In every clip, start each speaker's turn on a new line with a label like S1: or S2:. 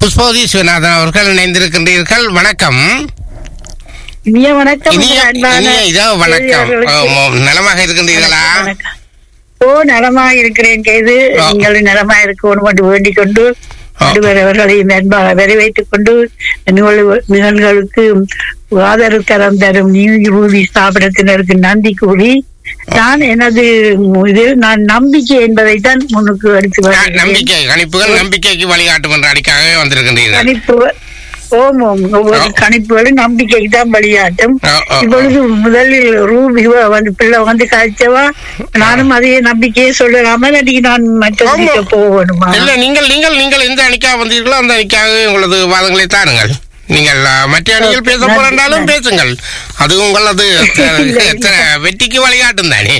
S1: புஷ்பவதி சிவநாதன் அவர்கள் இணைந்திருக்கின்றீர்கள் வணக்கம்
S2: இனிய வணக்கம்
S1: இனிய
S2: அன்பான
S1: இனிய இதோ வணக்கம்
S2: பெரியவர்களுக்கு.
S1: ஆமாம், நலமாக இருக்கின்றீர்களா
S2: வணக்கம். ஓ நலமா இருக்கிறேன் கேது
S1: ஆ.
S2: நீங்கள் நலமா இருக்கணும் என்று வேண்டிக் கொண்டு
S1: ஆ.
S2: நடுவரவர்களை நண்பாக வரவேற்றுக் கொண்டு நிகழ்வு நிகழ்வுகளுக்கு ஆதரவு தரம் தரும் நீதி ஸ்தாபனத்தினருக்கு நன்றி கூறி நான் எனது இது நான் நம்பிக்கை என்பதைத்தான் முன்னுக்கு எடுத்து
S1: ஆ,
S2: வருகிறேன்.
S1: நம்பிக்கை கணிப்புகள் நம்பிக்கைக்கு வழிகாட்டும் என்ற அடிக்காகவே வந்திருக்கின்றீர்கள்
S2: கணிப்பு ஓம் ஓம் ஒவ்வொரு
S1: ஆ.
S2: கணிப்புகளும் நம்பிக்கைக்கு தான் வழியாட்டும்
S1: ஆ, ஆ, ஆ.
S2: இப்பொழுது முதலில் ரூபி இவ வந்து பிள்ளை வந்து காய்ச்சவா நானும் அதே நம்பிக்கையே சொல்லலாமா இல்லாட்டி நான் மற்றதுக்கு
S1: ஆமா.
S2: போகணுமா
S1: இல்ல நீங்கள் நீங்கள் நீங்கள் எந்த அணிக்காக வந்தீர்களோ அந்த அணிக்காக உங்களது வாதங்களை தாருங்கள் நீங்கள் ஆ, மற்ற அணிகள் பேச
S2: நன்றி,
S1: போறாலும்
S2: நன்றி.
S1: பேசுங்கள் அது உங்களது
S2: இல்லை,
S1: எத்தனை வெற்றிக்கு வழிகாட்டும் தானே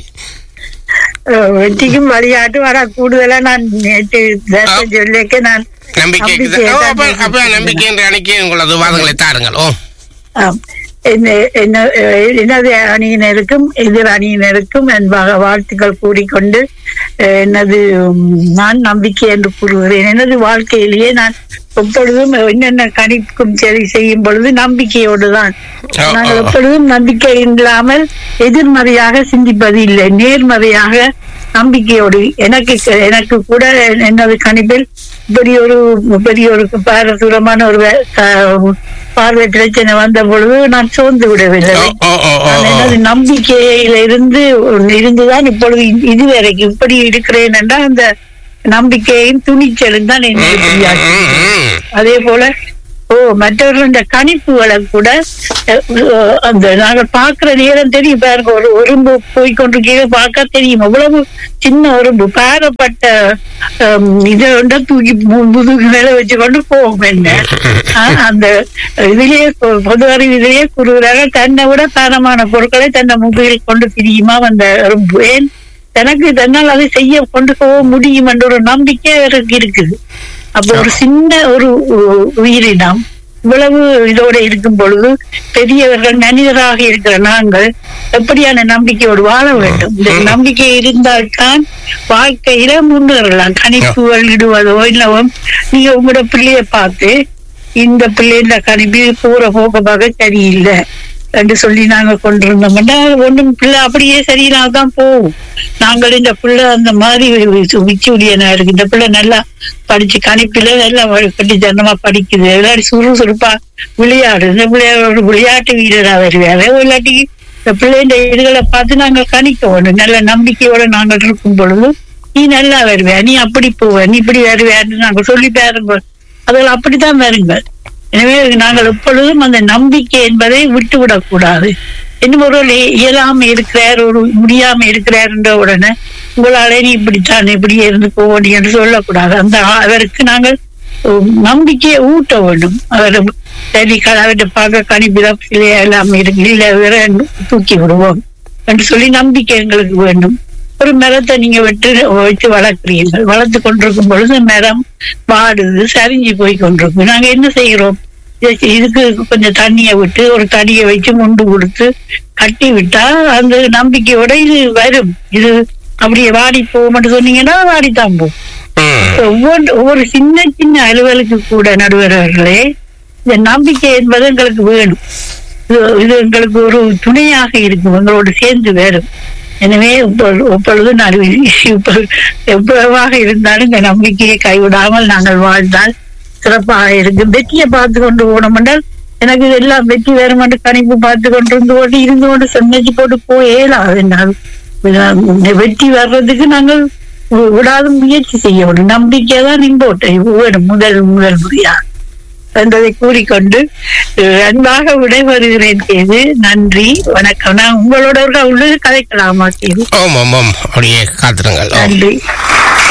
S2: அஹ், வெற்றிக்கும் வழியாட்டு வர கூடுதலா நான் நேற்று தர்சன் சொல்லிக்க நான்
S1: நம்பிக்கைக்கு
S2: நம்பிக்கை
S1: ஓ,
S2: தான்
S1: அப்ப அப்ப
S2: பேசுகிறேன்.
S1: நம்பிக்கை என்ற அணிக்கு உங்களது வாதங்களை தாருங்கள் ஓ
S2: ஆம். என்ன- என்ன- அஹ், எனது அணியினருக்கும் எதிர் அணியினருக்கும் என்பாக வாழ்த்துக்கள் கூறிக்கொண்டு அஹ், எனது உம், நான் நம்பிக்கை என்று கூறுகிறேன் எனது வாழ்க்கையிலேயே நான் எப்பொழுதும் என்னென்ன கணிப்பும் சரி செய்யும் பொழுது நம்பிக்கையோடு தான்
S1: ஆ,
S2: நாங்கள்
S1: ஆ.
S2: எப்பொழுதும் நம்பிக்கை இல்லாமல் எதிர்மறையாக சிந்திப்பது இல்லை நேர்மறையாக நம்பிக்கையோடு எனக்கு எனக்கு கூட எனது கணிப்பில் பெரிய ஒரு பெரிய ஒரு பாரதூரமான ஒரு வே- க- பார்வை பிரச்சனை வந்த பொழுது நான் சோர்ந்து விடவில்லை
S1: ஓ, ஓ, ஓ, ஓ,
S2: நான்
S1: ஓ.
S2: எனது நம்பிக்கையில இருந்து இருந்துதான் இப்பொழுது இ- இதுவரைக்கும் இப்படி இருக்கிறேன் என்றால் அந்த நம்பிக்கையும் துணிச்சலும் தான் என்னை
S1: ம், ம்,
S2: இப்படியாக்கி
S1: ம், ம்.
S2: அதே போல ஓ மற்றவர்கள் இந்த கணிப்புகளை கூட அஹ், அஹ், அந்த நாங்கள் பார்க்கிற நேரம் தெரியும் பாருங்க ஒரு எறும்பு போய் கொண்டிருக்கீங்க பார்க்க தெரியும் அவ்வளவு சின்ன எறும்பு பாரப்பட்ட ஹம், இதை வந்து தூக்கி மு- முதுகு மேல வச்சு கொண்டு போகும் என்ன ஆஹ், அந்த இதுலயே பொ- பொது அறிவு இதுலயே கூறுகிறாங்க தன்னை விட தானமான பொருட்களை தன்னை முதுகில் கொண்டு திரியுமா அந்த எறும்பு ஏன் தனக்கு தன்னால் அதை செய்ய கொண்டு போக முடியும் என்ற ஒரு நம்பிக்கை அவருக்கு இருக்குது அப்ப ஒரு சின்ன ஒரு உ- உயிரினம் இவ்வளவு இதோட இருக்கும் பொழுது பெரியவர்கள் மனிதராக இருக்கிற நாங்கள் எப்படியான நம்பிக்கையோடு வாழ வேண்டும் இந்த நம்பிக்கை இருந்தால்தான் வாழ்க்கையில முன்னேறலாம் கணிப்புகள் இடுவதோ இல்லவோ நீங்க உங்களோட பிள்ளைய பார்த்து இந்த பிள்ளை இந்த கணிப்பு போற போக்க பார்க்க சரியில்லை என்று சொல்லி நாங்க கொண்டிருந்தோம்னா ஒண்ணும் பிள்ளை அப்படியே சரியில்லாம தான் போகும் நாங்கள் இந்த பிள்ளை அந்த மாதிரி விச்சுடியனா இருக்கு இந்த பிள்ளை நல்லா படிச்சு கணிப்பில நல்லா கட்டித்தனமா படிக்குது விளையாடி சுறுசுறுப்பா விளையாடு இந்த பிள்ளையோட விளையாட்டு வீரரா வருவாரு இல்லாட்டி இந்த பிள்ளைன்ற இதுகளை பார்த்து நாங்கள் கணிக்க வேணும் நல்ல நம்பிக்கையோட நாங்கள் இருக்கும் பொழுது நீ நல்லா வருவே நீ அப்படி போவ நீ இப்படி வருவேன்னு நாங்கள் சொல்லி பாருங்க அதில் அப்படித்தான் வருங்க எனவே நாங்கள் எப்பொழுதும் அந்த நம்பிக்கை என்பதை விட்டு விடக்கூடாது இன்னும் ஒரு இயலாம இருக்கிறார் ஒரு முடியாம இருக்கிறார்ன்ற உடனே உங்களாலே நீ இப்படித்தான் இப்படியே இருந்து போக என்று சொல்லக்கூடாது அந்த ஆ- அவருக்கு நாங்கள் உம், நம்பிக்கையை ஊட்ட வேண்டும் அவர் சரி அவர்கிட்ட பார்க்க கணிப்பிடம் எல்லாம் இருக்கு இல்ல வேற தூக்கி விடுவோம் என்று சொல்லி நம்பிக்கை எங்களுக்கு வேண்டும் ஒரு மரத்தை நீங்க வெட்டு வச்சு வளர்க்குறீர்கள் வளர்த்து கொண்டிருக்கும் பொழுது மரம் வாடுது சரிஞ்சு போய் கொண்டிருக்கும் நாங்க என்ன செய்கிறோம் இதுக்கு- இதுக்கு கொஞ்சம் தண்ணியை விட்டு ஒரு தடியை வச்சு முண்டு கொடுத்து கட்டி விட்டா அந்த நம்பிக்கையோட இது வரும் இது அப்படியே வாடி போகும்னு சொன்னீங்கன்னா வாடித்தான் போகும்
S1: ம்.
S2: ஒவ்வொரு ஒவ்வொரு சின்ன சின்ன அலுவலுக்கு கூட நடுவர்களே இந்த நம்பிக்கை என்பது எங்களுக்கு வேணும் இது- இது எங்களுக்கு ஒரு துணையாக இருக்கும் எங்களோடு சேர்ந்து வேறும் எனவே இப்பொழு- இப்பொழுது நான் இப்ப எவ்வளவாக இருந்தாலும் இந்த நம்பிக்கையை கைவிடாமல் நாங்கள் வாழ்ந்தால் சிறப்பாக இருக்கும் வெற்றியை பார்த்து கொண்டு போனோம் என்றால் எனக்கு இதெல்லாம் வெற்றி வேறும் என்று கணிப்பு பார்த்து கொண்டு இருந்து கொண்டு இருந்து கொண்டு செஞ்சு போட்டு போயேலாது என்னால் இந்த வெற்றி வர்றதுக்கு நாங்கள் வி- விடாத முயற்சி செய்ய வேண்டும் நம்பிக்கை தான் இம்போர்ட் வேணும் முதல் முதல் முறையா என்பதை கூறிக்கொண்டு அஹ், அன்பாக விடைபெறுகிறேன் கேது நன்றி வணக்கம் நான் உங்களோட உள்ளது கதைக்கலாமா கேது
S1: ஓம் ஓம் ஓம் அப்படியே காத்துருங்கள் ஓம்
S2: நன்றி